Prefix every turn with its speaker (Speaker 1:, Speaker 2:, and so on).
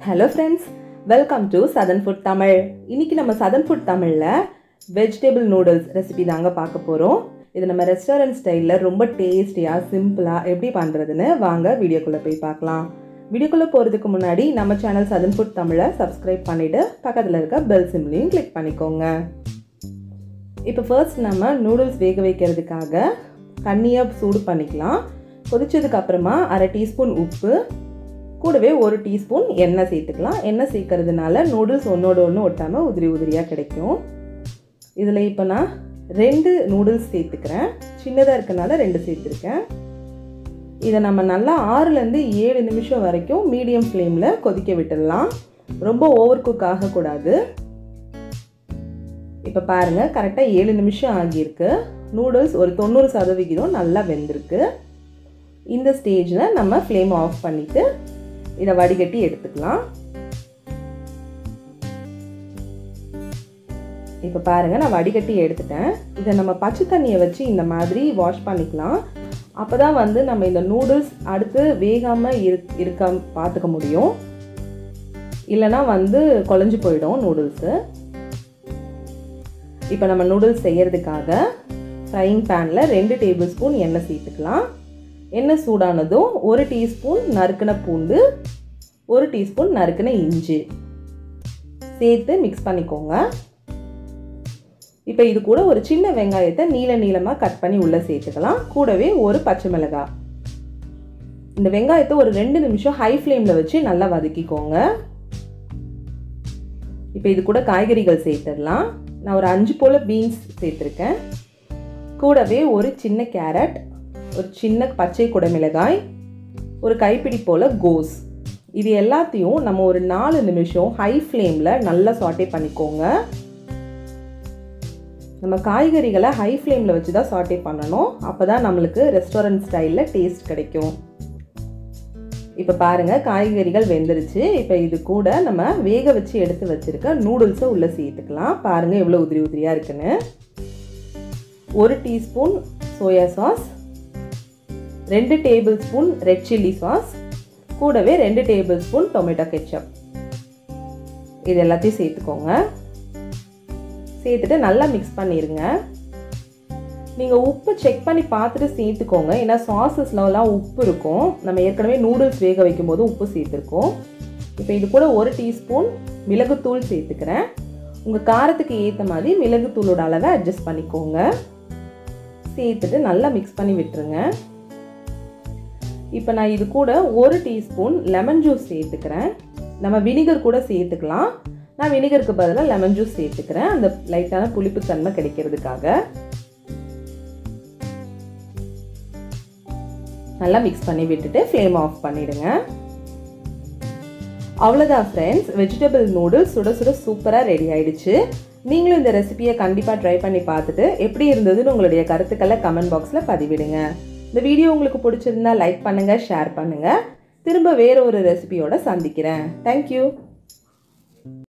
Speaker 1: hello friends welcome to southern food Tamil இன்னைக்கு நம்ம southern food தமிழில் வெஜிடபிள் நூடுல்ஸ் ரெசிபி தாங்க பார்க்க போகிறோம் இது நம்ம ரெஸ்டாரண்ட் ஸ்டைலில் ரொம்ப டேஸ்டியாக சிம்பிளாக எப்படி பண்ணுறதுன்னு வாங்க வீடியோக்குள்ளே போய் பார்க்கலாம் வீடியோக்குள்ளே போகிறதுக்கு முன்னாடி நம்ம சேனல் சதன் ஃபுட் தமிழை சப்ஸ்கிரைப் பண்ணிவிட்டு பக்கத்தில் இருக்க பெல் சிம்லையும் கிளிக் பண்ணிக்கோங்க இப்போ ஃபர்ஸ்ட் நம்ம நூடுல்ஸ் வேக வைக்கிறதுக்காக தண்ணியை சூடு பண்ணிக்கலாம் கொதிச்சதுக்கு அப்புறமா அரை டீஸ்பூன் உப்பு கூடவே ஒரு டீஸ்பூன் எண்ணெய் சேர்த்துக்கலாம் எண்ணெய் சேர்க்கறதுனால நூடுல்ஸ் ஒன்றோட ஒன்று ஒட்டாமல் உதிரி உதிரியாக கிடைக்கும் இதில் இப்போ நான் ரெண்டு நூடுல்ஸ் சேர்த்துக்கிறேன் சின்னதாக இருக்கனால ரெண்டு சேர்த்துருக்கேன் இதை நம்ம நல்லா ஆறுலேருந்து ஏழு நிமிஷம் வரைக்கும் மீடியம் ஃப்ளேமில் கொதிக்க விட்டுடலாம் ரொம்ப ஓவர் குக் ஆகக்கூடாது இப்போ பாருங்கள் கரெக்டாக ஏழு நிமிஷம் ஆகியிருக்கு நூடுல்ஸ் ஒரு தொண்ணூறு சதவிகிதம் நல்லா வெந்திருக்கு இந்த ஸ்டேஜில் நம்ம ஃப்ளேம் ஆஃப் பண்ணிவிட்டு இதை வடிகட்டி எடுத்துக்கலாம் இப்போ பாருங்கள் நான் வடிகட்டி எடுத்துட்டேன் இதை நம்ம பச்சை தண்ணியை வச்சு இந்த மாதிரி வாஷ் பண்ணிக்கலாம் அப்போ தான் வந்து நம்ம இந்த நூடுல்ஸ் அடுத்து வேகாமல் இரு இருக்க பார்த்துக்க முடியும் இல்லைனா வந்து குழஞ்சி போயிடும் நூடுல்ஸு இப்போ நம்ம நூடுல்ஸ் செய்கிறதுக்காக ஃப்ரைங் பேனில் ரெண்டு டேபிள் ஸ்பூன் எண்ணெய் சேர்த்துக்கலாம் எண்ணெய் சூடானதும் ஒரு டீஸ்பூன் நறுக்கின பூண்டு ஒரு டீஸ்பூன் நறுக்கின இஞ்சி சேர்த்து மிக்ஸ் பண்ணிக்கோங்க இப்போ இது கூட ஒரு சின்ன வெங்காயத்தை நீள நீளமாக கட் பண்ணி உள்ளே சேர்த்துக்கலாம் கூடவே ஒரு பச்சை மிளகாய் இந்த வெங்காயத்தை ஒரு ரெண்டு நிமிஷம் ஹை ஃப்ளேமில் வச்சு நல்லா வதக்கிக்கோங்க இப்போ இது கூட காய்கறிகள் சேர்த்துடலாம் நான் ஒரு அஞ்சு போல் பீன்ஸ் சேர்த்துருக்கேன் கூடவே ஒரு சின்ன கேரட் ஒரு சின்ன பச்சை குடமிளகாய் ஒரு கைப்பிடி போல் கோஸ் இது எல்லாத்தையும் நம்ம ஒரு நாலு நிமிஷம் ஹை ஃப்ளேமில் நல்லா சாட்டே பண்ணிக்கோங்க நம்ம காய்கறிகளை ஹை ஃப்ளேமில் வச்சு தான் சாட்டே பண்ணணும் அப்போ தான் நம்மளுக்கு ரெஸ்டாரண்ட் ஸ்டைலில் டேஸ்ட் கிடைக்கும் இப்போ பாருங்கள் காய்கறிகள் வெந்துருச்சு இப்போ இது கூட நம்ம வேக வச்சு எடுத்து வச்சுருக்க நூடுல்ஸை உள்ளே சேர்த்துக்கலாம் பாருங்கள் எவ்வளோ உதிரி உதிரியாக இருக்குன்னு ஒரு டீஸ்பூன் சோயா சாஸ் ரெண்டு tablespoon red chilli sauce கூடவே ரெண்டு டேபிள் ஸ்பூன் டொமேட்டோ கெச்சப் இது எல்லாத்தையும் சேர்த்துக்கோங்க சேர்த்துட்டு நல்லா மிக்ஸ் பண்ணிடுங்க நீங்கள் உப்பு செக் பண்ணி பார்த்துட்டு சேர்த்துக்கோங்க ஏன்னா சாஸஸ்லலாம் உப்பு இருக்கும் நம்ம ஏற்கனவே நூடுல்ஸ் வேக வைக்கும் போது உப்பு சேர்த்துருக்கோம் இப்போ இது கூட ஒரு டீஸ்பூன் மிளகுத்தூள் சேர்த்துக்கிறேன் உங்கள் காரத்துக்கு ஏற்ற மாதிரி மிளகுத்தூளோட அளவை அட்ஜஸ்ட் பண்ணிக்கோங்க சேர்த்துட்டு நல்லா மிக்ஸ் பண்ணி விட்டுருங்க இப்போ நான் இது கூட ஒரு டீஸ்பூன் லெமன் ஜூஸ் சேர்த்துக்கிறேன் நம்ம வினிகர் கூட சேர்த்துக்கலாம் நான் வினிகருக்கு பதிலாக லெமன் ஜூஸ் சேர்த்துக்கிறேன் அந்த லைட்டான புளிப்புத்தன்மை கிடைக்கிறதுக்காக நல்லா மிக்ஸ் பண்ணி விட்டுட்டு ஃப்ளேம் ஆஃப் பண்ணிவிடுங்க அவ்வளோதான் ஃப்ரெண்ட்ஸ் வெஜிடபிள் நூடுல்ஸ் சுட சுட சூப்பராக ரெடி ஆயிடுச்சு நீங்களும் இந்த ரெசிபியை கண்டிப்பாக ட்ரை பண்ணி பார்த்துட்டு எப்படி இருந்ததுன்னு உங்களுடைய கருத்துக்களை கமெண்ட் பாக்ஸில் பதிவிடுங்க இந்த வீடியோ உங்களுக்கு பிடிச்சிருந்தா லைக் பண்ணுங்கள் ஷேர் பண்ணுங்கள் திரும்ப வேற ஒரு ரெசிபியோட சந்திக்கிறேன் தேங்க்யூ